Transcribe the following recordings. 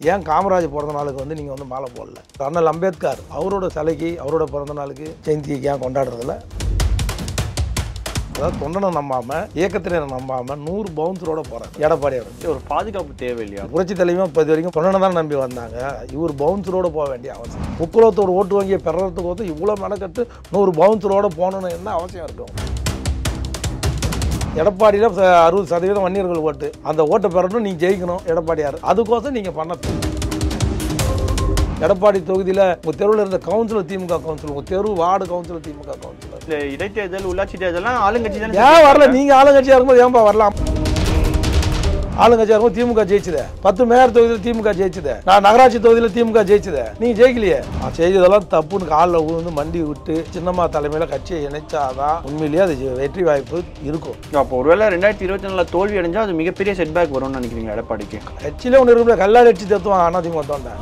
ஏன் காமராஜ் பிறந்த நாளுக்கு வந்து நீங்கள் வந்து மாலை போடல அண்ணல் அம்பேத்கர் அவரோட சிலைக்கு அவரோட பிறந்த நாளுக்கு ஜெயந்திக்கு ஏன் கொண்டாடுறதில்ல அதாவது தொண்டனை நம்பாமல் இயக்கத்தினரை நம்பாமல் நூறு பவுன்ஸரோட போகிறார் எடப்பாடி அவர் இது ஒரு பாதுகாப்பு தேவை இல்லையா புரட்சி தலைவரும் இப்போ இது வரைக்கும் தொண்டனை தான் நம்பி வந்தாங்க இவர் பவுன்ஸரோட போக வேண்டிய அவசியம் முக்குலத்தோட ஓட்டு வங்கியை பெறறதுக்கு வந்து இவ்வளோ மெனக்கட்டு நூறு பவுன்ஸரோட போகணுன்னு என்ன அவசியம் இருக்கும் எடப்பாடியில் ச- அறுபது சதவீதம் வன்னியர்கள் ஓட்டு அந்த ஓட்டை பெறணும் நீங்கள் ஜெயிக்கணும் எடப்பாடியார் அதுக்கோசம் நீங்கள் பண்ண எடப்பாடி தொகுதியில் உங்கள் தெருவில் இருந்த கவுன்சிலர் திமுக கவுன்சிலர் உங்கள் தெரு வார்டு கவுன்சிலர் திமுக கவுன்சிலர் இந்த இடைத்தேர்தல் உள்ளாட்சி தேர்தல்லாம் ஆளுங்கட்சி தானே ஏன் வரல நீங்கள் ஆளுங்கட்சியாக இருக்கும்போது ஏன்பா வரலாம் ஆளுங்கட்சியாக இருக்கும்போது திமுக ஜெயிச்சுதே பத்து மேயர் தொகுதியில் திமுக ஜெயிச்சுதே நான் நகராட்சி தொகுதியில் திமுக ஜெயிச்சுதே நீங்கள் ஜெயிக்கலையே நான் செய்ததெல்லாம் தப்புன்னு காலில் விழுந்து மண்டி விட்டு சின்னம்மா தலைமையில் கட்சியை இணைச்சாதான் உண்மையிலேயே அது ஜெ- வெற்றி வாய்ப்பு இருக்கும் அப்போ ஒருவேளை ரெண்டாயிரத்தி இருபத்தி நாலுல தோல்வி அடைஞ்சா அது மிகப்பெரிய செட்பேக் வரும்னு நினைக்கிறீங்க எடப்பாடிக்கு கட்சியிலே ஒன்று இருக்குல்ல கல்லாடி அடிச்சு தத்துவான் அதிமுக தோண்டேன்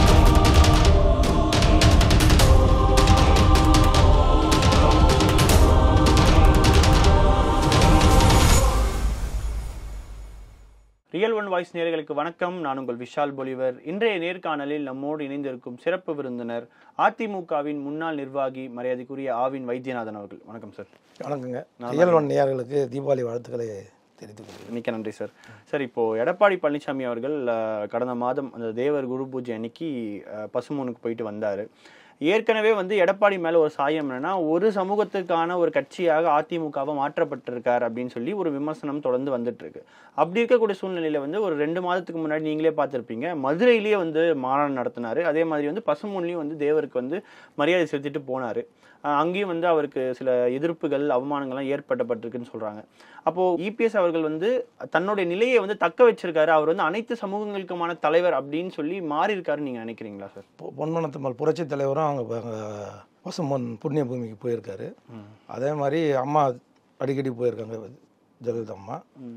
ரியல் ஒன் வாய்ஸ் நேயர்களுக்கு வணக்கம் நான் உங்கள் விஷால் பொலிவர் இன்றைய நேர்காணலில் நம்மோடு இணைந்திருக்கும் சிறப்பு விருந்தினர் அதிமுகவின் முன்னாள் நிர்வாகி மரியாதைக்குரிய ஆவின் வைத்தியநாதன் அவர்கள் வணக்கம் சார் வணக்கங்க ரியல் ஒன் நேயர்களுக்கு தீபாவளி வாழ்த்துக்களை தெரிவித்துக் கொள்கிறேன் மிக்க நன்றி சார் சார் இப்போ எடப்பாடி பழனிசாமி அவர்கள் அஹ், கடந்த மாதம் அந்த தேவர் குரு பூஜை அன்னைக்கு அஹ், பசுமூனுக்கு போயிட்டு வந்தார் ஏற்கனவே வந்து எடப்பாடி மேல ஒரு சாயம் என்னன்னா ஒரு சமூகத்துக்கான ஒரு கட்சியாக அதிமுகவை மாற்றப்பட்டிருக்கார் அப்படின்னு சொல்லி ஒரு விமர்சனம் தொடர்ந்து வந்துட்டு இருக்கு அப்படி இருக்கக்கூடிய சூழ்நிலையில வந்து ஒரு ரெண்டு மாதத்துக்கு முன்னாடி நீங்களே பார்த்திருப்பீங்க மதுரையிலேயே வந்து மாநாடு நடத்தினாரு அதே மாதிரி வந்து பசுமூன்லயும் வந்து தேவருக்கு வந்து மரியாதை செலுத்திட்டு போனாரு அஹ் அங்கேயும் வந்து அவருக்கு சில எதிர்ப்புகள் அவமானங்கள்லாம் ஏற்பட்டப்பட்டிருக்குன்னு சொல்றாங்க அப்போ இபிஎஸ் அவர்கள் வந்து தன்னுடைய நிலையை வந்து தக்க வச்சிருக்காரு அவர் வந்து அனைத்து சமூகங்களுக்குமான தலைவர் அப்படின்னு சொல்லி மாறி இருக்காருன்னு நீங்க நினைக்கிறீங்களா சார் பொ- பொன்மனத்தம்மல் புரட்சி தலைவரும் அவங்க அங்க பசும்பொன் புண்ணிய பூமிக்கு போயிருக்காரு அதே மாதிரி அம்மா அடிக்கடி போயிருக்காங்க ஜெயலலிதா அம்மா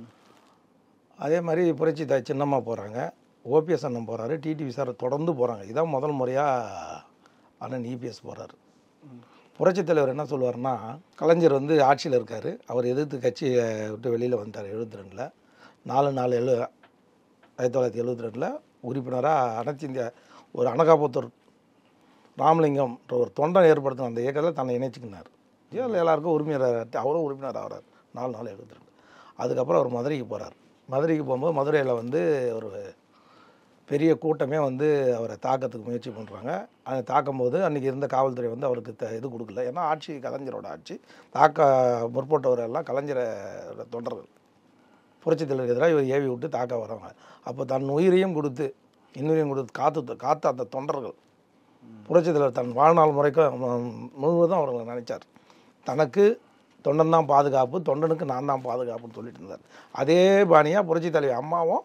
அதே மாதிரி புரட்சி தாய் சின்னம்மா போகிறாங்க ஓபிஎஸ் அண்ணன் போகிறாரு டிடிவி சார் தொடர்ந்து போகிறாங்க இதான் முதல் முறையாக அண்ணன் இபிஎஸ் போகிறாரு புரட்சி தலைவர் என்ன சொல்லுவார்னா கலைஞர் வந்து ஆட்சியில் இருக்கார் அவர் எதிர்த்து கட்சியை விட்டு வெளியில் வந்தார் எழுபத்தி ரெண்டில் நாலு நாலு எழு ஆயிரத்தி தொள்ளாயிரத்தி எழுபத்தி ரெண்டில் உறுப்பினராக அனைத்து இந்திய ஒரு அனகாபுத்தூர் ராமலிங்கம்ன்ற ஒரு தொண்டன் ஏற்படுத்தின அந்த இயக்கத்தில் தன்னை இணைச்சிக்கினார் அதில் எல்லாருக்கும் உரிமையாளர் அவரும் உறுப்பினர் ஆகிறார் நாலு நாள் எழுபத்தி ரெண்டு அதுக்கப்புறம் அவர் மதுரைக்கு போகிறார் மதுரைக்கு போகும்போது மதுரையில் வந்து ஒரு பெரிய கூட்டமே வந்து அவரை தாக்கத்துக்கு முயற்சி பண்ணுறாங்க அதை தாக்கும் போது அன்றைக்கி இருந்த காவல்துறை வந்து அவருக்கு த இது கொடுக்கல ஏன்னா ஆட்சி கலைஞரோட ஆட்சி தாக்க முற்பட்டவர் எல்லாம் கலைஞரை தொண்டர்கள் புரட்சித் தலைவருக்கு எதிராக இவர் ஏவி விட்டு தாக்க வராங்க அப்போ தன் உயிரையும் கொடுத்து இன்னுயிரையும் கொடுத்து காத்து காத்த அந்த தொண்டர்கள் புரட்சித் தலைவர் தன் வாழ்நாள் முறைக்கும் மு- முழுவதும் அவர்களை நினைச்சார் தனக்கு தொண்டன் தான் பாதுகாப்பு தொண்டனுக்கு நான் தான் பாதுகாப்புன்னு சொல்லிட்டு இருந்தார் அதே பாணியாக புரட்சித் தலைவர் அம்மாவும்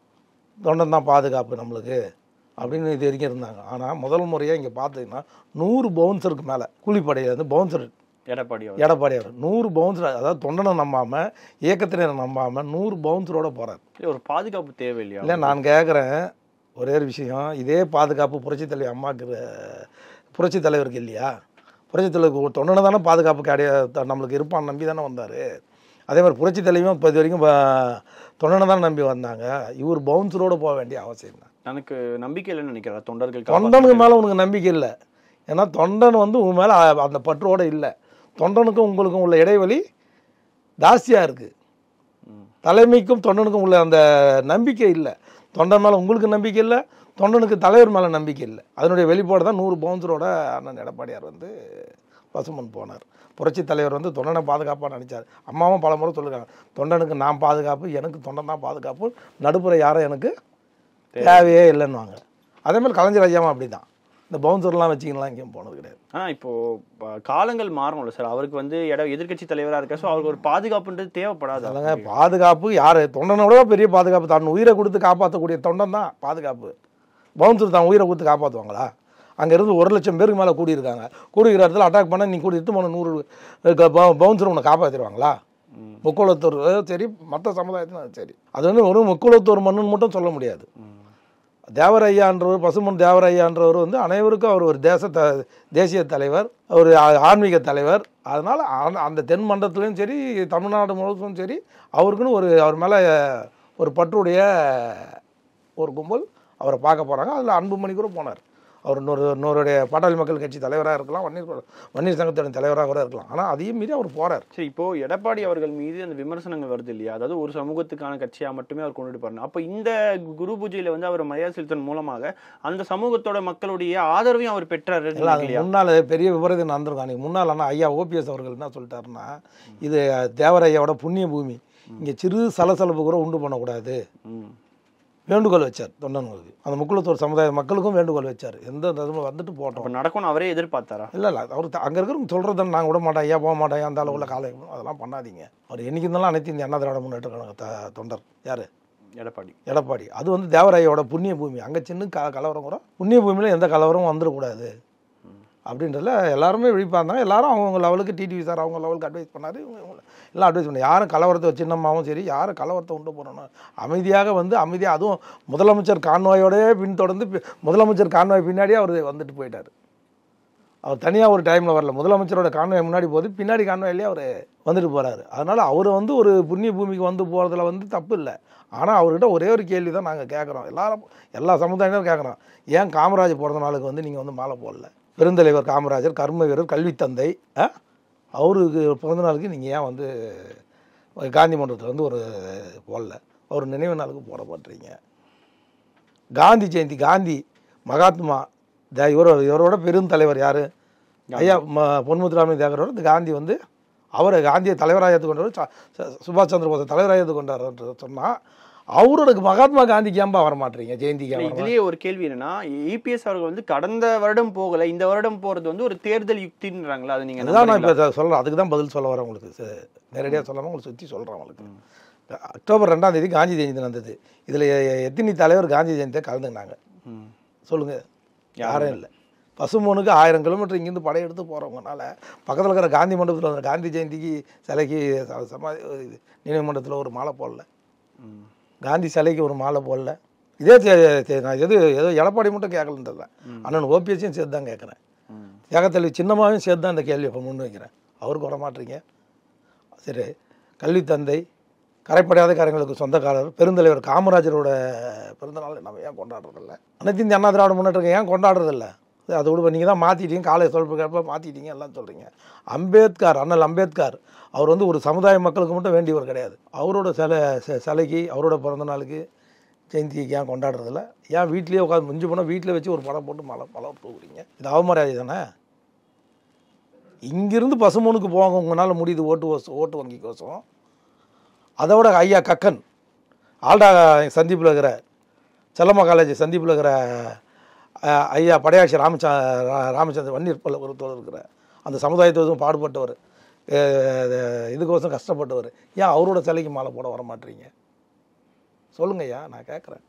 தொண்டன் தான் பாதுகாப்பு நம்மளுக்கு அப்படின்னு இது வரைக்கும் இருந்தாங்க ஆனால் முதல் முறையாக இங்கே பார்த்தீங்கன்னா நூறு பவுன்சருக்கு மேலே கூலிப்படையில் வந்து பவுன்சர் எடப்பாடி அவர் எடப்பாடி அவர் நூறு பவுன்சர் அதாவது தொண்டனை நம்பாமல் இயக்கத்தினரை நம்பாமல் நூறு பவுன்சரோட போகிறார் இல்ல, ஒரு பாதுகாப்பு தேவை இல்லையா இல்லை நான் கேட்குறேன் ஒரே ஒரு விஷயம் இதே பாதுகாப்பு புரட்சித் தலைவர் அம்மாவுக்கு அஹ், புரட்சித் தலைவருக்கு இல்லையா புரட்சித் தலைவருக்கு தொண்டனை தானே பாதுகாப்பு கிடையாது நம்மளுக்கு இருப்பான் நம்பி தானே வந்தார் அதே மாதிரி புரட்சித் தலைவரும் இப்போ இது வரைக்கும் ப- தொண்டனை தான் நம்பி வந்தாங்க இவர் பவுன்சரோடு போக வேண்டிய அவசியம் தான் எனக்கு நம்பிக்கை இல்லைன்னு நினைக்கிறேன் தொண்டர்கள் தொண்டனுக்கு மேலே உனக்கு நம்பிக்கை இல்லை ஏன்னா தொண்டன் வந்து உன் மேலே அந்த பற்றோடு இல்லை தொண்டனுக்கும் உங்களுக்கும் உள்ள இடைவெளி ஜாஸ்தியாக இருக்குது ம். தலைமைக்கும் தொண்டனுக்கும் உள்ள அந்த நம்பிக்கை இல்லை தொண்டன் மேலே உங்களுக்கு நம்பிக்கை இல்லை தொண்டனுக்கு தலைவர் மேலே நம்பிக்கை இல்லை அதனுடைய வெளிப்பாடு தான் நூறு பவுன்சரோட அண்ணன் எடப்பாடியார் வந்து பசுமன் போனார் புரட்சி தலைவர் வந்து தொண்டனை பாதுகாப்பாக நினச்சார் அம்மாவும் பல முறை சொல்லிருக்காங்க தொண்டனுக்கு நான் பாதுகாப்பு எனக்கு தொண்டன் தான் பாதுகாப்பு நடுப்புற யாரும் எனக்கு தேவையே இல்லைன்னுவாங்க அதே மாதிரி கலைஞர் ஐயாவும் அப்படி தான் இந்த பவுன்சர்லாம் வச்சிங்கலாம் எங்கேயும் போனது கிடையாது ஆனா இப்போ ப- காலங்கள் மாறணும்ல சார் அவருக்கு வந்து இட எதிர்க்கட்சி தலைவரா இருக்கா ஸோ அவருக்கு ஒரு பாதுகாப்புன்றது தேவைப்படாது அதங்க பாதுகாப்பு யார் தொண்டனோட பெரிய பாதுகாப்பு தான் உயிரை கொடுத்து காப்பாற்றக்கூடிய தொண்டன் தான் பாதுகாப்பு பவுன்சர் தான் உயிரை கொடுத்து காப்பாற்றுவாங்களா அங்கேருந்து ஒரு லட்சம் பேருக்கு மேலே கூடியிருக்காங்க கூடியிருக்கிற இடத்துல அட்டாக் பண்ண நீ கூடி இட்டு போன நூறு பவுன்சர் உன்னை காப்பாற்றிடுவாங்களா ம். முக்குளத்தூர் சரி மற்ற சமுதாயத்திலும் சரி அது வந்து ஒரு முக்குளத்தூர் மண்ணுன்னு மட்டும் சொல்ல முடியாது ம். தேவரையான்றவர் பசுமன் தேவரையான்றவர் வந்து அனைவருக்கும் அவர் ஒரு தேச த தேசிய தலைவர் ஒரு ஆ- ஆன்மீக தலைவர் அதனால் அந்த தென் மண்டலத்துலேயும் சரி தமிழ்நாடு முழுவதும் சரி அவருக்குன்னு ஒரு அவர் மேலே ஒரு பற்றுடைய ஒரு கும்பல் அவரை பார்க்க போகிறாங்க அதில் அன்புமணி கூட போனார் அவர் இன்னொரு இன்னொருடைய பாட்டாளி மக்கள் கட்சி தலைவராக இருக்கலாம் வன்னியர் வன்னியர் சங்கத்தோட தலைவராக கூட இருக்கலாம் ஆனால் அதையும் மீறி அவர் போகிறார் சரி இப்போ எடப்பாடி அவர்கள் மீது அந்த விமர்சனங்கள் வருது இல்லையா அதாவது ஒரு சமூகத்துக்கான கட்சியா மட்டுமே அவர் கொண்டுட்டு போறாரு அப்போ இந்த குரு பூஜையில வந்து அவர் மரியாதை செலுத்தன் மூலமாக அந்த சமூகத்தோட மக்களுடைய ஆதரவையும் அவர் பெற்றாரு இல்லை அது இல்லையா முன்னால் பெரிய விபரீதம் நடந்திருக்கும் அன்றைக்கி முன்னால் ஆனால் ஐயா ஓபிஎஸ் அவர்கள் என்ன சொல்லிட்டாருன்னா இது தேவரையாவோட புண்ணிய பூமி இங்கே சிறு சலசலப்பு கூட உண்டு பண்ணக்கூடாது ம். வேண்டுகோள் வச்சார் தொண்டனுக்கு அந்த முக்குளத்தூர் சமுதாய மக்களுக்கும் வேண்டுகோள் வச்சார் எந்த இதுவும் வந்துட்டு அப்ப போட்டோம் நடக்கும்னு அவரே எதிர்பார்த்தாரா இல்லை இல்லை அவர் அங்கே இருக்கிறவங்க சொல்கிறத நாங்கள் விட மாட்டோம் ஐயா போக மாட்டோம் அந்த அளவுல காலை அதெல்லாம் பண்ணாதீங்க அவர் என்னைக்கு இருந்தாலும் அனைத்து இந்த அண்ணா திராவிட முன்னேற்ற கழக த- தொண்டர் யார் எடப்பாடி எடப்பாடி அது வந்து தேவராயோட புண்ணிய பூமி அங்கே சின்ன க கலவரம் கூட புண்ணிய பூமியில் எந்த கலவரமும் வந்துடக்கூடாது அப்படின்றதுல எல்லாருமே விழிப்பாங்க எல்லாரும் அவங்கவுங்க லெவலுக்கு டிடிவி சார் அவங்க லெவலுக்கு அட்வைஸ் பண்ணார் இவங்க இவங்க எல்லாம் அட்வைஸ் பண்ணி யாரும் கலவரத்தை சின்னம்மாவும் சரி யாரும் கலவரத்தை உண்டு போடணும் அமைதியாக வந்து அமைதியாக அதுவும் முதலமைச்சர் கான்வாயோடயே பின்தொடர்ந்து பி- முதலமைச்சர் கான்வாய் பின்னாடியே அவர் வந்துட்டு போயிட்டார் அவர் தனியாக ஒரு டைமில் வரல முதலமைச்சரோட கான்வாய் முன்னாடி போகுது பின்னாடி கான்வாயிலே அவர் வந்துட்டு போகிறாரு அதனால் அவர் வந்து ஒரு புண்ணிய பூமிக்கு வந்து போகிறதுல வந்து தப்பு இல்லை ஆனால் அவர்கிட்ட ஒரே ஒரு கேள்வி தான் நாங்கள் கேட்குறோம் எல்லாரும் எல்லா சமுதாயங்களும் கேட்குறோம் ஏன் காமராஜ் பிறந்த நாளுக்கு வந்து நீங்கள் வந்து மாலை போடல பெருந்தலைவர் காமராஜர் கர்ம வீரர் கல்வித்தந்தை ஆ? அவருக்கு பிறந்த நாளுக்கு நீங்கள் ஏன் வந்து காந்தி மண்டபத்தில் வந்து ஒரு போடல அவர் நினைவு நாளுக்கு போட மாட்டீங்க காந்தி ஜெயந்தி காந்தி மகாத்மா த- இவரோ இவரோட பெருந்தலைவர் யார் ஐயா ம பொன்முத்துராமலிங்க தேவரோட இந்த காந்தி வந்து அவரை காந்தியை தலைவராக ஏற்றுக்கொண்டவர் ச- ச- சுபாஷ் சந்திர போஸை தலைவராக ஏற்றுக்கொண்டார் சொன்னால் அவரோட மகாத்மா காந்திக்கு ஏன்பா வர மாட்டீங்க ஜெயந்திக்கு இல்ல, ஏன் வர இதுலயே ஒரு கேள்வி என்னன்னா இபிஎஸ் அவர்கள் வந்து கடந்த வருடம் போகல இந்த வருடம் போறது வந்து ஒரு தேர்தல் யுக்தின்றாங்களா அது நீங்க அதுதான் நான் நம்புறீங்களா? இப்போ சொல்கிறேன் அதுக்கு தான் பதில் சொல்ல வரேன் உங்களுக்கு நேரடியாக சொல்லாமல் உங்களுக்கு சுற்றி சொல்கிறேன் உங்களுக்கு அக்டோபர் ரெண்டாம் தேதி காந்தி ஜெயந்தி நடந்தது இதில் எத்தனை தலைவர் காந்தி ஜெயந்தியை கலந்துக்கினாங்க ம். சொல்லுங்கள் யாரும் இல்லை பசுமோனுக்கு ஆயிரம் கிலோமீட்டர் இங்கேருந்து படையெடுத்து போகிறவங்கனால பக்கத்தில் இருக்கிற காந்தி மண்டபத்தில் வந்த காந்தி ஜெயந்திக்கு சிலைக்கு ச- சமாதி இது நினைவு மண்டபத்தில் ஒரு மாலை போடல ம். காந்தி சிலைக்கு ஒரு மாலை போடல இதே தே- தே- நான் எது ஏதோ எடப்பாடி மட்டும் கேட்கலன்றல அண்ணன் ஓபிஎஸ்ஸையும் சேர்த்து தான் கேட்குறேன் ம். தியாகத்தலைவி சின்னமாவையும் சேர்த்து தான் இந்த கேள்வி இப்போ முன் வைக்கிறேன் அவருக்கு வர மாட்டீங்க சரி கல்வி தந்தை கரைப்படையாத காரங்களுக்கு சொந்தக்காரர் பெருந்தலைவர் காமராஜரோட பிறந்தநாள் நம்ம ஏன் கொண்டாடுறதில்ல அனைத்து இந்திய அண்ணா திராவிட முன்னேற்றம் ஏன் கொண்டாடுறதில்ல அது அதை விட நீங்கள் தான் மாற்றிட்டீங்க காலை சொல்ப மாற்றிட்டீங்க எல்லாம் சொல்கிறீங்க அம்பேத்கர் அண்ணல் அம்பேத்கர் அவர் வந்து ஒரு சமுதாய மக்களுக்கு மட்டும் வேண்டியவர் கிடையாது அவரோட சிலை ச- சிலைக்கு அவரோட பிறந்த நாளுக்கு ஜெயந்திக்கு ஏன் கொண்டாடுறதில்ல ஏன் வீட்லேயே உட்காந்து மிஞ்சி போனால் வீட்டில் வச்சு ஒரு படம் போட்டு மலை மலர் தூக்குறீங்க இது அவமரியாதை தானே இங்கிருந்து பசுமனுக்கு போவாங்க உங்களால் முடியுது ஓட்டு கோசம் ஓட்டு வங்கி கோசம் அதோட ஐயா கக்கன் ஆல்டா சந்திப்பில் இருக்கிற செல்லம்மா காலேஜ் சந்திப்பில் இருக்கிற அஹ், ஐயா படையாட்சி ராமச்சா ரா- ராமச்சந்திரன் வன்னியர் பல்ல ஒருத்தர் இருக்கிற அந்த சமுதாயத்துக்கும் பாடுபட்டவர் அஹ், இதுக்கோசம் கஷ்டப்பட்டவர் ஏன் அவரோட சிலைக்கு மாலை போட வர மாட்டீங்க சொல்லுங்க ஐயா நான் கேட்குறேன்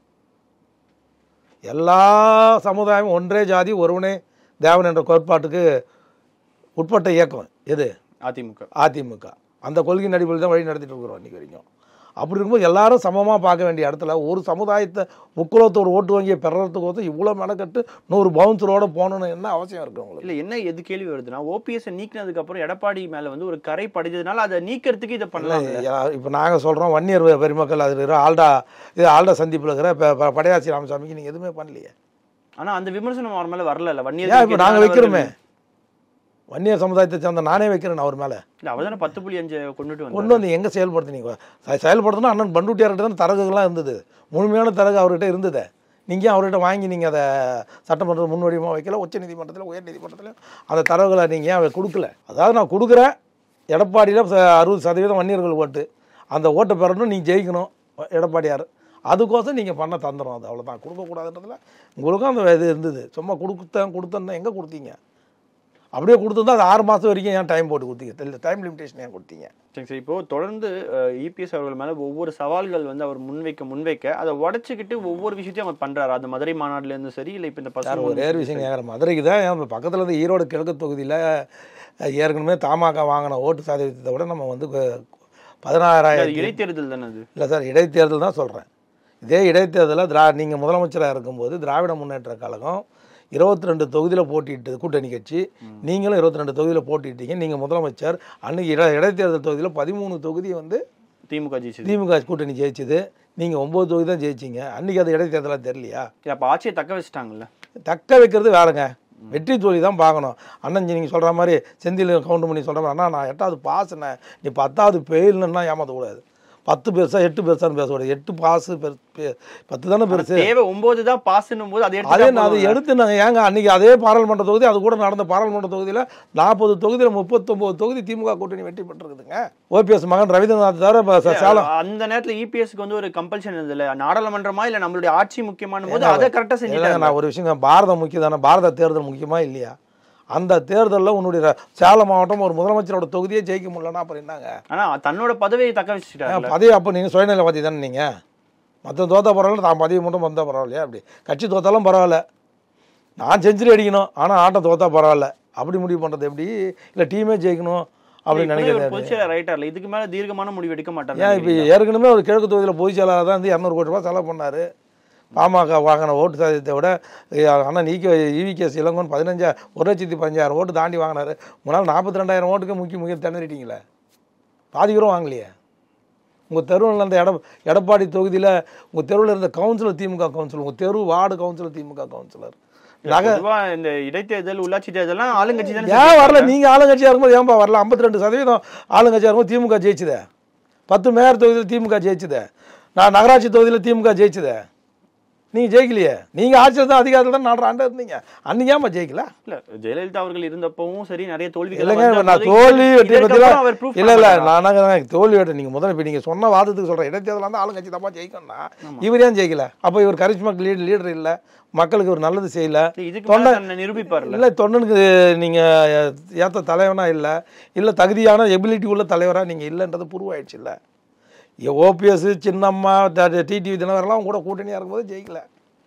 எல்லா சமுதாயமும் ஒன்றே ஜாதி ஒருவனே தேவன் என்ற கோட்பாட்டுக்கு உட்பட்ட இயக்கம் எது அதிமுக அதிமுக அந்த கொள்கையின் அடிப்படையில் தான் வழி நடத்திட்டு இருக்கிறோம் இன்னைக்கு வரைக்கும் அப்படி இருக்கும்போது எல்லாரும் சமமாக பார்க்க வேண்டிய இடத்துல ஒரு சமுதாயத்தை முக்குலத்தோட ஓட்டு வங்கியை பெறறதுக்கோசம் இவ்வளோ மெனக்கட்டு நூறு பவுன்சரோட போகணுன்னு என்ன அவசியம் இருக்கு உங்களுக்கு இல்ல என்ன எது கேள்வி வருதுன்னா ஓபிஎஸ் நீக்கினதுக்கு அப்புறம் எடப்பாடி மேல வந்து ஒரு கரை படிஞ்சதுனால அதை நீக்கிறதுக்கு இதை பண்ணலாம் இப்போ நாங்கள் சொல்கிறோம் வன்னியர் பெ- பெருமக்கள் அது இருக்கிற ஆல்டா இது ஆல்டா சந்திப்பில் இருக்கிற ப- ப- படையாச்சி ராமசாமிக்கு நீங்கள் எதுவுமே பண்ணலையே ஆனா அந்த விமர்சனம் அவர் மேல வரல ஏன் இப்போ வன்னியர் நாங்கள் வைக்கிறோமே வன்னியர் சமுதாயத்தை சேர்ந்த நானே வைக்கிறேன் அவர் மேலே இல்ல அவர் தானே பத்து புள்ளி அஞ்சு கொண்டுட்டு கொண்டு வந்தாரு வந்து எங்கே செயல்படுத்துனீங்க செ- செயல்படுத்தினா அண்ணன் பண்டுட்டியார்கிட்ட தான் தரகுகள்லாம் இருந்தது முழுமையான தரகு அவர்கிட்ட இருந்தது நீங்கள் அவர்கிட்ட வாங்கி நீங்கள் அதை சட்டமன்ற முன்வடிவமாக வைக்கல உச்ச நீதிமன்றத்தில் உயர் நீதிமன்றத்தில் அந்த தரவுகளை நீங்கள் ஏன் கொடுக்கல அதாவது நான் கொடுக்குறேன் எடப்பாடியில் ச- அறுபது சதவீதம் வன்னியர்கள் ஓட்டு அந்த ஓட்டை பெறணும் நீங்கள் ஜெயிக்கணும் எடப்பாடியார் அதுக்கோசம் நீங்கள் பண்ண தந்துடும் அது அவ்வளோதான் கொடுக்கக்கூடாதுன்றதுல உங்களுக்கும் அந்த இது இருந்தது சும்மா கொடுத்தேன் கொடுத்தேன்னா எங்கே கொடுத்தீங்க அப்படியே கொடுத்துருந்தா அது ஆறு மாதம் வரைக்கும் ஏன் டைம் போட்டு கொடுத்தீங்க டைம் லிமிடேஷன் ஏன் கொடுத்தீங்க சரி சரி இப்போ தொடர்ந்து இபிஎஸ் அவர்கள் மேல ஒவ்வொரு சவால்கள் வந்து அவர் முன்வைக்க முன்வைக்க அதை உடைச்சுக்கிட்டு ஒவ்வொரு விஷயத்தையும் அவர் பண்றாரு அது மதுரை மாநாடுல இருந்து சரி இல்ல இப்ப இந்த சார் பசங்க ஒரே ஒரு விஷயம் கேட்குறேன் மதுரைக்கு தான் ஏன் பக்கத்தில் இருந்து ஈரோடு கிழக்கு தொகுதியில் ஏற்கனவே தமாக வாங்கின ஓட்டு சதவீதத்தை விட நம்ம வந்து கொ- பதினாறாயிரம் இடைத்தேர்தல் தானே அது இல்லை சார் இடைத்தேர்தல் தான் சொல்கிறேன் இதே இடைத்தேர்தலில் திரா நீங்கள் முதலமைச்சராக இருக்கும்போது திராவிட முன்னேற்ற கழகம் இருபத்தி ரெண்டு தொகுதியில் போட்டிட்டு கூட்டணி கட்சி நீங்களும் இருபத்தி ரெண்டு தொகுதியில் போட்டிட்டீங்க நீங்கள் முதலமைச்சர் அன்னைக்கு இட இடைத்தேர்தல் தொகுதியில் பதிமூணு தொகுதி வந்து திமுக ஜெயிச்சது திமுக கூட்டணி ஜெயிச்சது நீங்கள் ஒம்பது தொகுதி தான் ஜெயிச்சிங்க அன்றைக்கி அது இடைத்தேர்தலாக தெரியலையா இல்ல, அப்ப ஆட்சியை தக்க வச்சுட்டாங்கல்ல தக்க வைக்கிறது வேறங்க வெற்றி தோல்வி தான் பார்க்கணும் அண்ணன் நீங்கள் சொல்கிற மாதிரி செந்தில் கவுண்ட் பண்ணி சொல்கிற மாதிரி அண்ணா நான் எட்டாவது பாஸ்ண்ணே நீ பத்தாவது ஃபெயில்னா ஏமாற்றக்கூடாது பத்து பெருசா எட்டு பெருசான்னு பேசக்கூடாது எட்டு பாஸு பெரு பெ- பத்து தானே பெருசு தேவை ஒன்பது தான் பாஸ்னும் போது அதை அதே எடுத்து நான் அதை எடுத்து நாங்கள் ஏங்க அன்றைக்கி அதே பாராளுமன்ற தொகுதி அது கூட நடந்த பாராளுமன்ற தொகுதியில் நாற்பது தொகுதியில் முப்பத்தொம்போது தொகுதி திமுக கூட்டணி வெற்றி பெற்றிருக்குதுங்க ஓபிஎஸ் மகன் ரவீந்திரநாத் தவிர இப்ப ச- சேலம் அந்த நேரத்துல இபிஎஸ்க்கு வந்து ஒரு கம்பல்ஷன் இருந்ததுல நாடாளுமன்றமா இல்ல நம்மளுடைய ஆட்சி முக்கியமான போது அதை கரெக்டா இல்லைங்க செஞ்சுட்டாங்க நான் ஒரு விஷயம் பாரதம் முக்கியம் தானே பாரத தேர்தல் முக்கியமா இல்லையா அந்த தேர்தலில் உன்னுடைய ர- சேலம் மாவட்டம் ஒரு முதலமைச்சரோட தொகுதியே ஜெயிக்க முடியலன்னா அப்புறம் என்னங்க ஆனா தன்னோட பதவியை தக்க வச்சுட்டாங்க பதவி அப்போ நீங்கள் சுயநலவாதி தானே நீங்கள் மற்ற தோத்தா பரவாயில்ல தான் பதவி மட்டும் வந்தால் பரவாயில்லையா அப்படி கட்சி தோத்தாலும் பரவாயில்ல நான் செஞ்சுரி அடிக்கணும் ஆனால் ஆட்டம் தோத்தா பரவாயில்ல அப்படி முடிவு பண்ணுறது எப்படி இல்லை டீமே ஜெயிக்கணும் அப்படின்னு நினைக்கிறது பொதுச்செயலர் ரைட்டர்ல இதுக்கு மேல தீர்க்கமான முடிவு எடுக்க ஏன் மாட்டாங்க இப்போ ஏற்கனவே ஒரு கிழக்கு தொகுதியில் பொதுச் செயலாளர் தான் வந்து இரநூறு கோடி ரூபாய் செலவு பண்ணார் பாமக வாங்கின ஓட்டு சதவீதத்தை விட ஆனால் ஈகே இவிகேஎஸ் இளங்கோன் பதினஞ்சா ஒரு லட்சத்தி பதினஞ்சாயிரம் ஓட்டு தாண்டி வாங்கினாரு உங்களால் நாற்பத்தி ரெண்டாயிரம் ஓட்டுக்கு முக்கிய முக்கிய திணறிட்டீங்களே பாதி கூட வாங்கலையே உங்கள் தெருவில் இருந்த எட எடப்பாடி தொகுதியில் உங்கள் தெருவில் இருந்த கவுன்சிலர் திமுக கவுன்சிலர் உங்கள் தெரு வார்டு கவுன்சிலர் திமுக கவுன்சிலர் நகை பொதுவா இந்த இடைத்தேர்தல் உள்ளாட்சி தேர்தல்லாம் ஆளுங்கட்சி தானே ஏன் வரல நீங்கள் ஆளுங்கட்சியாக இருக்கும்போது ஏன்பா வரல ஐம்பத்தி ரெண்டு சதவீதம் ஆளுங்கட்சியாக இருக்கும்போது திமுக ஜெயிச்சுதே பத்து மேயர் தொகுதியில் திமுக ஜெயிச்சுதே நான் நகராட்சி தொகுதியில் திமுக ஜெயிச்சுதே நீங்கள் ஜெயிக்கலையே நீங்கள் ஆட்சியில் தான் அதிகாரத்தில் தான் நாலு ஆண்டு இருந்தீங்க அன்னைக்கு ஏமா ஜெயிக்கல இல்ல ஜெயலலிதா அவர்கள் இருந்தப்பவும் சரி நிறைய தோல்விகள் இல்லைங்க வந்த நான் போது தோல்வி வெற்றி இதற்கு பற்றிலாம் அப்புறம் அவர் proof இல்லை இல்லை பண்ண மாட்டாரா? நான் தோல்வி வெற்றி நீங்கள் முதல்ல இப்போ நீங்கள் சொன்ன வாதத்துக்கு சொல்கிறேன் இடைத்தேர்தல் வந்து ஆளுங்கட்சி தப்பா ஜெயிக்கணும்னா இவர் ஏன் ஜெயிக்கல அப்போ இவர் கரிஷ்மாக்கு லீட் லீடர் இல்லை மக்களுக்கு ஒரு நல்லது செய்யல இதுக்கு மேல தன்னை நிரூபிப்பார்ல இல்லை தொண்டனுக்கு நீங்கள் ஏற்ற தலைவனா இல்லை இல்லை தகுதியான எபிலிட்டி உள்ள தலைவராக நீங்கள் இல்லைன்றது ப்ரூவ் ஆயிடுச்சு இல்லை ஓபிஎஸ் சின்னம்மா டிடிவி தினகரெல்லாம் கூட கூட்டணியாக இருக்கும்போது ஜெயிக்கல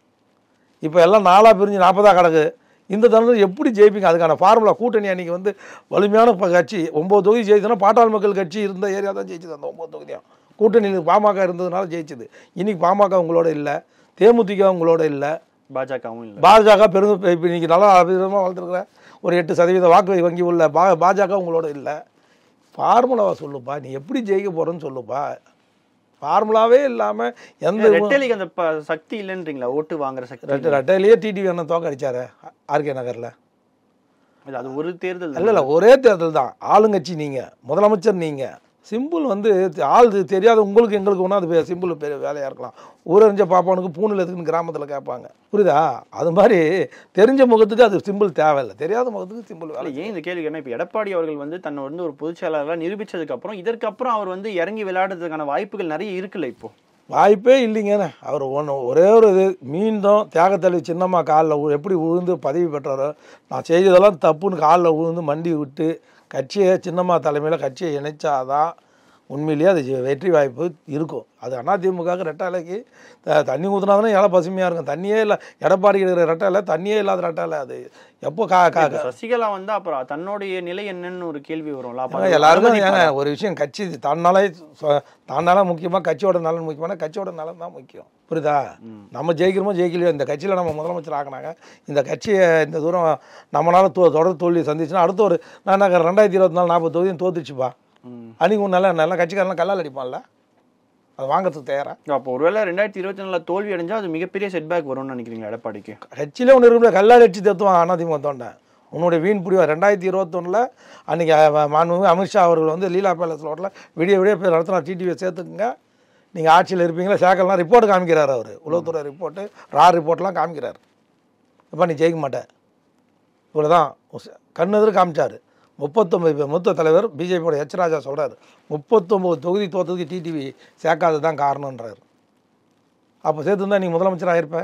இப்போ எல்லாம் நாலாக பிரிஞ்சு நாற்பதாக கிடக்கு இந்த தருணம் எப்படி ஜெயிப்பீங்க அதுக்கான ஃபார்முலா கூட்டணி அன்னைக்கு வந்து வலிமையான ப- கட்சி ஒம்பது தொகுதி ஜெயிச்சுன்னா பாட்டாள் மக்கள் கட்சி இருந்த ஏரியா தான் ஜெயிச்சது அந்த ஒம்பது தொகுதியும் கூட்டணியில் பாமக இருந்ததுனால ஜெயிச்சது இன்னைக்கு பாமக உங்களோட இல்லை தேமுதிக உங்களோட இல்லை பாஜகவும் இல்ல பாஜக பெரும் இப்போ இன்னைக்கு நல்லா விதமாக வளர்த்துருக்குற ஒரு எட்டு சதவீத வாக்கு வங்கி உள்ள பா பாஜக உங்களோட இல்லை ஃபார்முலாவை சொல்லுப்பா நீ எப்படி ஜெயிக்க போகிறேன்னு சொல்லுப்பா ஃபார்முலாவே இல்லாமல் எந்த ரெட்டலிக்கு அந்த ப- சக்தி இல்லைன்றீங்களா ஓட்டு வாங்குற சக்தி ரெட்டை ரெட்டையிலேயே டிடிவி அண்ணன் தோக்க அடிச்சாரு ஆர்கே நகரில் இல்ல, அது ஒரு தேர்தல் இல்லை இல்லை ஒரே தேர்தல் தான் ஆளுங்கட்சி நீங்கள் முதலமைச்சர் நீங்கள் சிம்பிள் வந்து ஆள் தெரியாத உங்களுக்கு எங்களுக்கு ஒன்றா அது சிம்பிள் பெரிய வேலையாக இருக்கலாம் ஊரறிஞ்ச பாப்பானுக்கு பூணில் எதுக்குன்னு கிராமத்தில் கேட்பாங்க புரியுதா அது மாதிரி தெரிஞ்ச முகத்துக்கு அது சிம்பிள் தேவையில்லை தெரியாத முகத்துக்கு சிம்பிள் வேலை இல்ல, ஏன் இந்த கேள்வி என்ன இப்போ எடப்பாடி அவர்கள் வந்து தன்னை வந்து ஒரு பொதுச் செயலாளராக நிரூபிச்சதுக்கு அப்புறம் இதற்கு அப்புறம் அவர் வந்து இறங்கி விளையாடுறதுக்கான வாய்ப்புகள் நிறைய இருக்குல்ல இப்போ வாய்ப்பே இல்லைங்கண்ணே அவர் ஒன்று ஒரே ஒரு இது மீண்டும் தியாகத்தளி சின்னம்மா காலில் எப்படி விழுந்து பதவி பெற்றாரோ நான் செய்ததெல்லாம் தப்புன்னு காலில் விழுந்து மண்டி விட்டு கட்சியை சின்னம்மா தலைமையில் கட்சியை இணைச்சாதான் உண்மையிலேயே அது ஜெ- வெற்றி வாய்ப்பு இருக்கும் அது அதிமுக ரெட்டாலைக்கு த- தண்ணி ஊற்றினா தானே இலை பசுமையாக இருக்கும் தண்ணியே இல்லை எடப்பாடி இருக்கிற ரெட்டாலை தண்ணியே இல்லாத ரெட்டாலை அது எப்போ கா கா இப்ப சசிகலா வந்து அப்புறம் தன்னுடைய நிலை என்னன்னு ஒரு கேள்வி வரும்ல அப்ப ஏங்க, அது எல்லாருக்கும் அனுமதிப்பாரா? ஏங்க ஒரு விஷயம் கட்சி தன்னாலே சொ- தன்னால முக்கியமாக கட்சியோட நலன் முக்கியமான கட்சியோட நலன் தான் முக்கியம் புரியுதா நம்ம ஜெயிக்கிறோமோ ஜெயிக்கலையோ இந்த கட்சியில் நம்ம முதலமைச்சர் ஆக்கினாங்க இந்த கட்சியை இந்த தூரம் நம்மளால தோ தொடர் தோல்வி சந்திச்சுன்னா அடுத்த ஒரு நான் என்ன ரெண்டாயிரத்தி இருபத்தி நாலு நாற்பது தொகுதியும் தோத்துச்சுப்பா ம். அன்னைக்கு ஒரு நல்ல நல்ல கட்சிக்காரெல்லாம் கல்லால் அடிப்பான்ல அது வாங்குறதுக்கு தயாரா அப்போ ஒருவேளை ரெண்டாயிரத்தி இருபத்தி நாலுல தோல்வி அடைஞ்சா அது மிகப்பெரிய செட்பேக் வரும்னு நினைக்கிறீங்களா எடப்பாடிக்கு கட்சியிலே ஒன்று இருக்குல்ல கல்லால் அடிச்சு தத்துவான் அதிமுக தோண்டேன் உன்னுடைய வீண் புரிவா ரெண்டாயிரத்தி இருபத்தொன்னில் அன்றைக்கி மாண்புமிகு அமித்ஷா அவர்கள் வந்து லீலா பேலஸ் ரோட்டில் விடிய விடிய போய் நடத்தினா டிடிவியை சேர்த்துக்குங்க நீங்கள் ஆட்சியில் இருப்பீங்களா சேர்க்கலாம் ரிப்போர்ட் காமிக்கிறார் அவர் உளவுத்துறை ரிப்போர்ட்டு ரா ரிப்போர்ட்லாம் காமிக்கிறார் இப்போ நீ ஜெயிக்க மாட்டேன் இவ்வளோதான் கண்ணெதிர் காமிச்சார் முப்பத்தொம்பது மூத்த தலைவர் பிஜேபியோட எச் ராஜா சொல்கிறார் முப்பத்தொம்பது தொகுதி தோத்ததுக்கு டிடிவி சேர்க்காதது தான் காரணன்றார் அப்போ சேர்த்துருந்தா நீ முதலமைச்சராக இருப்ப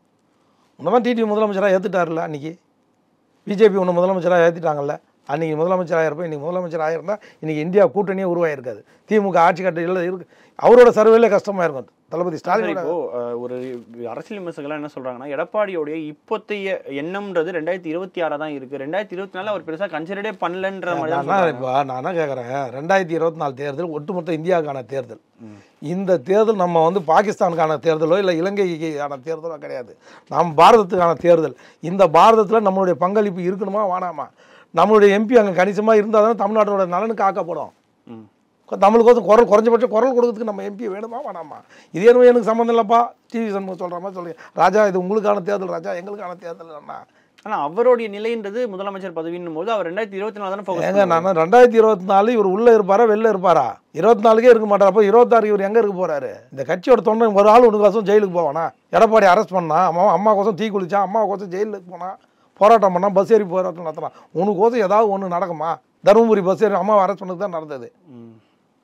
உன்னதான் டிடிவி முதலமைச்சராக ஏற்றுட்டார்ல அன்றைக்கி பிஜேபி ஒன்று முதலமைச்சராக ஏற்றிட்டாங்கல்ல அன்றைக்கி முதலமைச்சராக இருப்பேன் இன்றைக்கி முதலமைச்சர் ஆகிருந்தா இன்றைக்கி இந்தியா கூட்டணியே உருவாகிருக்காது திமுக ஆட்சி கட்டையில் இருக்கு அவரோட சர்வேலே கஷ்டமாக இருக்கும் தளபதி சரி, ஸ்டாலின் இப்போ அஹ், ஒரு அரசியல் விமர்சகர்கள் என்ன சொல்றாங்கன்னா எடப்பாடியோடைய இப்போத்தைய எண்ணம்ன்றது ரெண்டாயிரத்தி இருபத்தி ஆறா தான் இருக்கு ரெண்டாயிரத்தி இருபத்தி நாலு அவர் பெருசா கன்சிடரே பண்ணலன்ற மாதிரி தான் நான் சொல்றாங்க. இப்போ நான் என்ன கேட்குறேன் ரெண்டாயிரத்தி இருபத்தி நாலு தேர்தல் ஒட்டுமொத்த இந்தியாவுக்கான தேர்தல் இந்த தேர்தல் நம்ம வந்து பாகிஸ்தானுக்கான தேர்தலோ இல்லை இலங்கைக்கான தேர்தலோ கிடையாது நாம் பாரதத்துக்கான தேர்தல் இந்த பாரதத்தில் நம்மளுடைய பங்களிப்பு இருக்கணுமா வேணாமா நம்மளுடைய எம்பி அங்கே கணிசமாக இருந்தால் தானே தமிழ்நாட்டோட நலனுக்கு ஆக்கப்படும் ம். நம்மளுக்கு குரல் குறைஞ்சபட்சம் குரல் கொடுக்கறதுக்கு நம்ம எம்பி வேணுமா வேணாமா இது என்னமோ எனக்கு சம்மந்தம் இல்லைப்பா டிவி சண்முகம் சொல்கிற மாதிரி சொல்லுங்க ராஜா இது உங்களுக்கான தேர்தல் ராஜா எங்களுக்கான தேர்தல் அண்ணா ஆனா அவருடைய நிலைன்றது முதலமைச்சர் பதவின்னும் போது அவர் ரெண்டாயிரத்தி இருபத்தி நாலு தானே focus ஏங்க நான் ரெண்டாயிரத்தி இருபத்தி நாலு இவர் உள்ளே இருப்பாரா வெளில இருப்பாரா இருபத்தி நாலுக்கே இருக்க மாட்டார் அப்போ இருபத்தாறு இவர் எங்கே இருக்க போறாரு இந்த கட்சியோட தொண்டை ஒரு ஆள் ஒன்று கோசம் ஜெயிலுக்கு போவானா எடப்பாடி அரெஸ்ட் பண்ணா அம்மா அம்மா கோசம் தீ குளிச்சான் அம்மா கோசம் ஜெயிலுக்கு போனான் போராட்டம் பண்ணால் பஸ் ஏறி போராட்டம் நடத்தினான் உனக்கு கோசம் ஏதாவது ஒன்று நடக்குமா தருமபுரி பஸ் ஏறி அம்மாவை அரெஸ்ட் பண்ணது தான் நடந்தது ம்.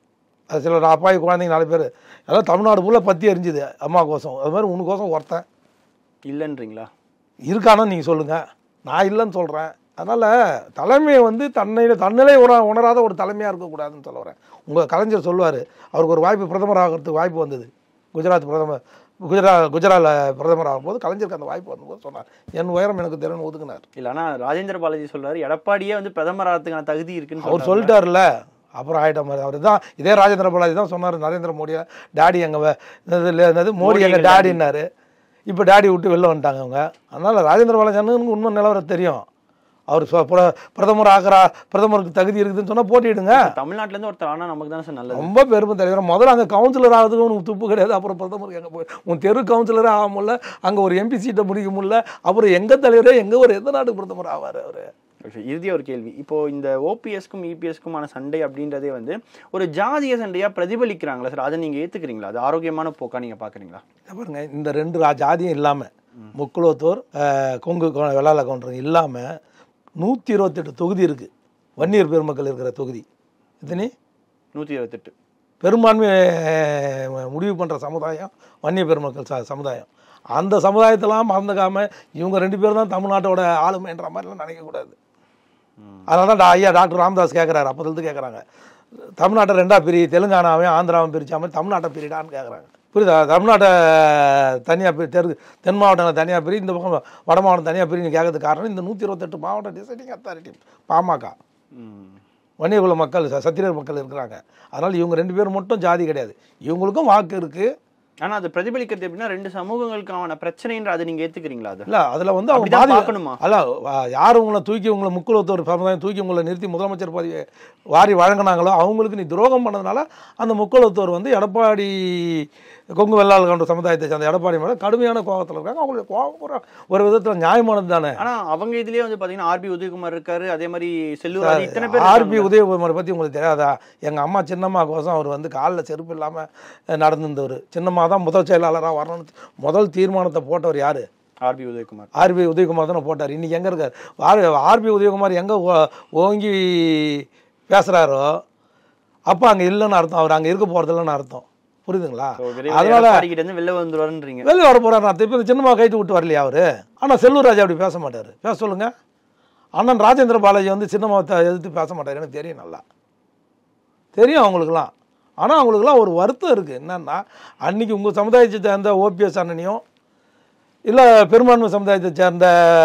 அது சில அப்பாவி குழந்தைங்க நாலு பேர் எல்லாம் தமிழ்நாடு ஃபுல்லாக பற்றி எரிஞ்சுது அம்மா கோசம் அது மாதிரி உனக்கு கோசம் ஒருத்தன் இல்லைன்றீங்களா இருக்கானு நீங்கள் சொல்லுங்கள் நான் இல்லைன்னு சொல்கிறேன் அதனால் தலைமையை வந்து தன்னை தன்னிலை உண உணராத ஒரு தலைமையாக இருக்கக்கூடாதுன்னு சொல்ல வரேன் உங்கள் கலைஞர் சொல்லுவார் அவருக்கு ஒரு வாய்ப்பு பிரதமர் ஆகிறதுக்கு வாய்ப்பு வந்தது குஜராத் பிரதமர் குஜராத் குஜராத்தில் பிரதமர் ஆகும்போது கலைஞருக்கு அந்த வாய்ப்பு வந்தபோது சொன்னார் என் உயரம் எனக்கு திறன் ஒதுக்குனார் இல்ல ஆனா ராஜேந்திர பாலாஜி சொல்றாரு எடப்பாடியே வந்து பிரதமர் ஆகிறதுக்கான தகுதி இருக்குன்னு அவர் சொல்றாரு. சொல்லிட்டார்ல அப்புறம் ஆயிட்ட மாதிரி அவர் தான் இதே ராஜேந்திர பாலாஜி தான் சொன்னார் நரேந்திர மோடியை டாடி எங்கள் என்னது மோடி மோடி எங்கள் எங்க டாடின்னாரு இப்போ டாடி விட்டு வெளில வந்துட்டாங்க அவங்க அதனால் ராஜேந்திர பாலாஜி அண்ணனுக்கு உண்மை நிலவரம் தெரியும் அவர் சொ- பிர- பிரதமர் ஆகிறா பிரதமருக்கு தகுதி இருக்குதுன்னு சொன்னால் போட்டிடுங்க தமிழ்நாட்டுல இருந்து ஒருத்தர் ஆனா நமக்கு தானே சார் நல்லது ரொம்ப பெருமை தலைவர் முதல்ல அங்கே கவுன்சிலர் ஆகிறதுக்கு உனக்கு துப்பு கிடையாது அப்புறம் பிரதமருக்கு எங்கே போய் உன் தெரு கவுன்சிலரே ஆக முடியல அங்கே ஒரு எம்பி சீட்டை முடிக்க முடியல அப்புறம் எங்கள் தலைவரே எங்கே ஒரு எந்த நாட்டுக்கு பிரதமர் ஆவார் அவர் Okay, இறுதியா ஒரு கேள்வி இப்போ இந்த ஓபிஎஸ்க்கும் இபிஎஸ்க்குமான சண்டை அப்படின்றதே வந்து ஒரு ஜாதிய சண்டையா பிரதிபலிக்கிறாங்களா சார் அதை நீங்க ஏத்துக்கிறீங்களா அது ஆரோக்கியமான போக்கா நீங்க பாக்குறீங்களா இதை பாருங்க இந்த ரெண்டு ரா- ஜாதியும் இல்லாமல் முக்குளத்தூர் அஹ், கொங்கு கொ- வெள்ளாள கவுண்டர் இல்லாமல் நூற்றி இருபத்தெட்டு தொகுதி இருக்குது வன்னியர் பெருமக்கள் இருக்கிற தொகுதி எத்தனை நூத்தி இருபத்தெட்டு பெரும்பான்மை அஹ், முடிவு பண்ணுற சமுதாயம் வன்னிய பெருமக்கள் ச சமுதாயம் அந்த சமுதாயத்தெல்லாம் மறந்துக்காம இவங்க ரெண்டு பேரும் தான் தமிழ்நாட்டோட ஆளுமைன்ற மாதிரிலாம் நினைக்கக்கூடாது அதனால தான் டா- ஐயா டாக்டர் ராமதாஸ் கேட்குறாரு அப்போதுலேருந்து கேட்குறாங்க தமிழ்நாட்டை ரெண்டா பிரி தெலுங்கானாவையும் ஆந்திராவும் பிரிச்சாம தமிழ்நாட்டை பிரிடான்னு கேட்குறாங்க புரியுதா தமிழ்நாட்டை தனியாக பிரி தெற்கு தென் மாவட்டங்களை தனியாக பிரி இந்த பக்கம் வட மாவட்டம் தனியாக பிரின்னு கேட்கறதுக்கு காரணம் இந்த நூற்றி இருபத்தெட்டு மாவட்ட டிசைடிங் அத்தாரிட்டி பாமக ம். வன்னியகுல மக்கள் ச- சத்திரியர் மக்கள் இருக்கிறாங்க அதனால் இவங்க ரெண்டு பேரும் மட்டும் ஜாதி கிடையாது இவங்களுக்கும் வாக்கு இருக்குது ஆனா அது பிரதிபலிக்கிறது எப்படின்னா ரெண்டு சமூகங்களுக்கான பிரச்சனைன்ற அதை நீங்க ஏத்துக்கிறீங்களா அது இல்லை அதில் வந்து அவங்க அப்படிதான் பாதி பார்க்கணுமா? அல்ல வா- யார் உங்களை தூக்கி உங்களை முக்குலத்தோர் சமுதாயம் தூக்கி உங்களை நிறுத்தி முதலமைச்சர் பதவியை வாரி வழங்கினாங்களோ அவங்களுக்கு நீ துரோகம் பண்ணதுனால அந்த முக்குலத்தோர் வந்து எடப்பாடி கொங்கு வெள்ளாள் கவுண்ட சமுதாயத்தை சேர்ந்த எடப்பாடி மேலே கடுமையான கோபத்தில் இருக்காங்க அவங்களுடைய கோபம் ஒரு- ஒரு விதத்தில் நியாயமானது தானே ஆனா அவங்க இதுலயே வந்து பாத்தீங்கன்னா ஆர்பி உதயகுமார் இருக்காரு அதே மாதிரி செல்லூர் ராஜு, இத்தனை பேர் ஆர்பி இருக்காங்க. உதயகுமார் பற்றி உங்களுக்கு தெரியாதா எங்கள் அம்மா சின்னம்மா கோசம் அவர் வந்து காலில் செருப்பு இல்லாமல் நடந்திருந்தவர் சின்னம்மா தான் முதல் செயலாளராக வரணும்னு முதல் தீர்மானத்தை போட்டவர் யார் ஆர்பி உதயகுமார் ஆர்பி உதயகுமார் தானே போட்டார் இன்றைக்கி எங்கே இருக்கார் ஆர் ஆர்பி உதயகுமார் எங்கே ஓங்கி பேசுகிறாரோ அப்போ அங்கே இல்லைன்னு அர்த்தம் அவர் அங்கே இருக்க போகிறது இல்லைன்னு அர்த்தம் புரியுதுங்களா So, விரைவில் அதனால எடப்பாடி கிட்ட இருந்து வெளில வந்துருவாருன்றீங்க வெளியே வர போகிறார் நான் இப்போ சின்னம்மா கைட்டு விட்டு வரலையா அவர் ஆனால் செல்லூர் ராஜா அப்படி பேச மாட்டார் பேச சொல்லுங்க அண்ணன் ராஜேந்திர பாலாஜி வந்து சின்னம்மாவை எதிர்த்து பேச மாட்டார் எனக்கு தெரியும் நல்லா தெரியும் அவங்களுக்குலாம் ஆனால் அவங்களுக்குலாம் ஒரு வருத்தம் இருக்குது என்னன்னா அன்னைக்கு உங்கள் சமுதாயத்தை சேர்ந்த ஓபிஎஸ் அண்ணனையும் இல்லை பெரும்பான்மை சமுதாயத்தை சேர்ந்த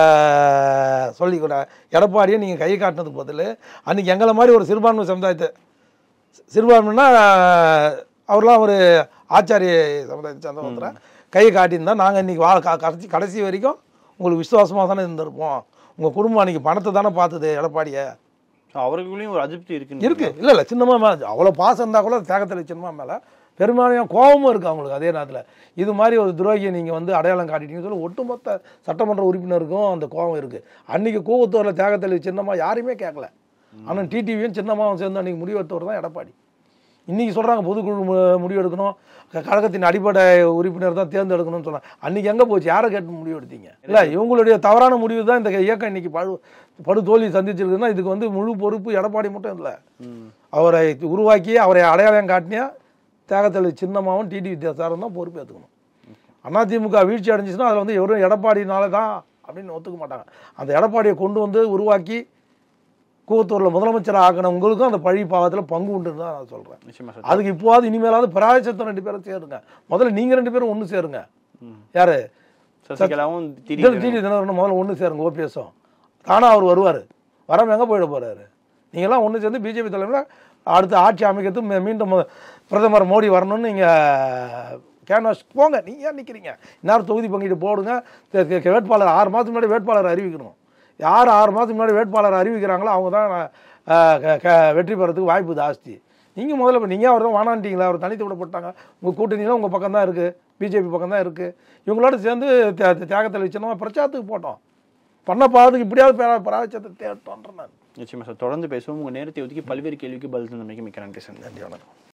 சொல்லிக்கூட எடப்பாடியை நீங்கள் கை காட்டினதுக்கு பதில் அன்றைக்கி எங்களை மாதிரி ஒரு சிறுபான்மை சமுதாயத்தை சிறுபான்மைன்னா அவர்லாம் ஒரு ஆச்சாரிய சமுதாயத்தை சேர்ந்த ஒருத்தரை கையை காட்டியிருந்தா நாங்கள் இன்றைக்கி வா க- கடைசி கடைசி வரைக்கும் உங்களுக்கு விசுவாசமாக தானே இருந்திருப்போம் உங்கள் குடும்பம் அன்றைக்கி பணத்தை தானே பார்த்தது எடப்பாடியை So, அவர்களுக்குள்ளயும் ஒரு அதிருப்தி இருக்கு இருக்கு இல்லை இல்லை சின்னம்மா மேலே அவ்வளோ பாசம் இருந்தால் கூட தேகத்தில் சின்னம்மா மேலே பெரும்பாலும் கோபமும் இருக்குது அவங்களுக்கு அதே நேரத்தில் இது மாதிரி ஒரு துரோகியை நீங்கள் வந்து அடையாளம் காட்டிட்டீங்கன்னு சொல்லி ஒட்டுமொத்த சட்டமன்ற உறுப்பினருக்கும் அந்த கோபம் இருக்குது அன்றைக்கி கூவத்தூரில் தேகத்தில் சின்னம்மா யாரையுமே கேட்கல ஆனால் டிடிவியும் சின்னம்மாவும் சேர்ந்து அன்றைக்கி முடிவெடுத்தவர் தான் எடப்பாடி இன்றைக்கி சொல்கிறாங்க பொதுக்குழு மு- முடிவெடுக்கணும் க- கழகத்தின் அடிப்படை உறுப்பினர் தான் தேர்ந்தெடுக்கணும்னு சொன்னாங்க அன்றைக்கி எங்கே போச்சு யாரை கேட்டு முடிவெடுத்தீங்க இல்லை இவங்களுடைய தவறான முடிவு தான் இந்த இயக்கம் இன்னைக்கு படு படு தோல்வி சந்திச்சிருக்குன்னா இதுக்கு வந்து முழு பொறுப்பு எடப்பாடி மட்டும் இல்லை ம். அவரை உருவாக்கி அவரை அடையாளம் காட்டினியா தேகத்தளி சின்னமாவும் டிடி வித்தியாசாரம் தான் பொறுப்பு ஏற்றுக்கணும் அதிமுக வீழ்ச்சி அடைஞ்சிச்சுன்னா அதில் வந்து வெறும் எடப்பாடினால தான் அப்படின்னு ஒத்துக்க மாட்டாங்க அந்த எடப்பாடியை கொண்டு வந்து உருவாக்கி கூவத்தூரில் முதலமைச்சர் ஆக்கின உங்களுக்கும் அந்த பழி பாவத்தில் பங்கு உண்டுன்னு தான் நான் சொல்கிறேன் நிச்சயமா சார் அதுக்கு இப்போவாது இனிமேலாவது பிராயசத்தம் ரெண்டு பேரும் சேருங்க முதல்ல நீங்கள் ரெண்டு பேரும் ஒன்று சேருங்க ம். யாரு சசிகலாவும் டிடி திடீர் தினகரன் முதல்ல ஒன்று சேருங்க ஓபிஎஸும் தானா அவர் வருவார் வராம எங்கே போயிட போகிறாரு நீங்களாம் ஒன்று சேர்ந்து பிஜேபி தலைமையில் அடுத்த ஆட்சி அமைக்கிறதுக்கு மீ- மீண்டும் மு- பிரதமர் மோடி வரணும்னு நீங்கள் கேன்வாஸ் போங்க நீங்கள் ஏன் நிற்கிறீங்க இந்நேரம் தொகுதி பங்கிட்டு போடுங்க தெ- தெ- வேட்பாளர் ஆறு மாதத்துக்கு முன்னாடி வேட்பாளர் அறிவிக்கணும் யார் ஆறு மாதத்துக்கு முன்னாடி வேட்பாளர் அறிவிக்கிறாங்களோ அவங்க தான் அஹ், க- க- வெற்றி பெறதுக்கு வாய்ப்பு ஜாஸ்தி நீங்கள் முதல்ல இப்போ நீங்கள் அவர் தான் வானான்ட்டீங்களா அவர் தனித்து விட போட்டாங்க உங்கள் கூட்டணிலாம் உங்கள் பக்கம் தான் இருக்குது பிஜேபி பக்கம் தான் இருக்குது இவங்களோட சேர்ந்து தியா- தியாகத்தில் வச்சோம் பிரச்சாரத்துக்கு போட்டோம் பண்ண பாதுக்கு இப்படியாவது பேரா பராச்சத்தை தேட்டோன்ற நான் நிச்சயமா சார் தொடர்ந்து பேசுவோம் உங்க நேரத்தை ஒதுக்கி பல்வேறு கேள்விக்கு பதில் தந்தமைக்கு மிக்க நன்றி சார் நன்றி வணக்கம்